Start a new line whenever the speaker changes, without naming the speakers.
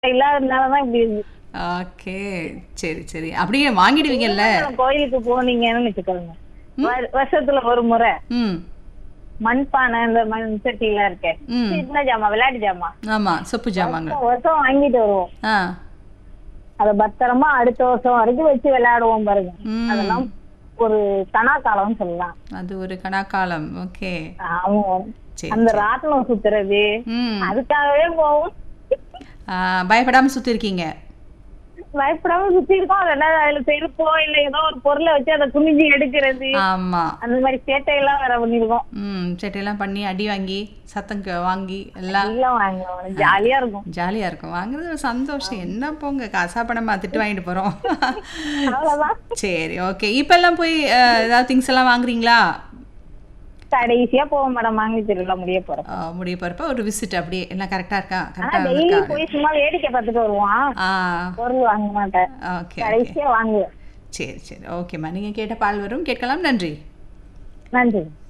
இல்லாததுனாலதான் இப்படி இருக்கு
ஓகே சரி சரி அப்படியே வாங்கிடுவீங்கல்ல
கோயிலுக்கு போனீங்கன்னு வச்சுக்கோங்க வ- வருஷத்துல ஒரு முறை
ம்
மண்பானை இந்த மண் சட்டிலாம் இருக்கே
ம்
சின்ன ஜாமா விளையாட்டு ஜாமா
ஆமா சொப்பு ஜாமாங்க
வருஷம் வாங்கிட்டு வருவோம்
ஆ
அத பத்திரமா அடுத்த வருஷம் வரைக்கும் வச்சு விளையாடுவோம் பாருங்க
ம்
அதெல்லாம் ஒரு கனா காலம்னு சொல்லலாம்
அது ஒரு கணக்காலம் ஓகே
ஆமா
சரி
அந்த ராட்டினம் சுத்துறது
ம்
அதுக்காகவே போவோம்
ஆ, பயப்படாம சுத்தி இருக்கீங்க
பயப்படாம சுத்தி இருக்கோம் ரெண்டாவது அதுல செருப்போ இல்ல ஏதோ ஒரு பொருளை வச்சு அதை குனிஞ்சு எடுக்கிறது
ஆமா
அந்த மாதிரி சேட்டையெல்லாம் வேற பண்ணிருக்கோம்
ம் சட்டையெல்லாம் பண்ணி அடி வாங்கி சத்தம் கே- வாங்கி எல்லாம்
எல்லாம் வாங்குவோம் ஜாலியா இருக்கும்
ஜாலியா இருக்கும் வாங்குறது ஒரு சந்தோஷம் என்ன போங்க காசா பணமா திட்டு வாங்கிட்டு போறோம்
அவ்வளவுதான்
சரி ஓகே இப்பெல்லாம் போய் அஹ், ஏதாவது திங்ஸ் எல்லாம் வாங்குறீங்களா
கடைசியா போவோம் மேடம் வாங்கி திருவிழா முடிய போறோம்
அஹ், முடிய போறப்ப ஒரு விசிட் அப்படியே எல்லாம் கரெக்டா இருக்கா
ஆனா
கரெக்டா
டெய்லி
இருக்கா
போய் சும்மா வேடிக்கை பார்த்துட்டு வருவான்
ஆ
பொருள் வாங்க மாட்டேன்
ஓகே ஓகே
கடைசியா வாங்குவேன்
சரி சரி ஓகேம்மா நீங்கள் கேட்ட பால் வரும் கேட்கலாம் நன்றி
நன்றி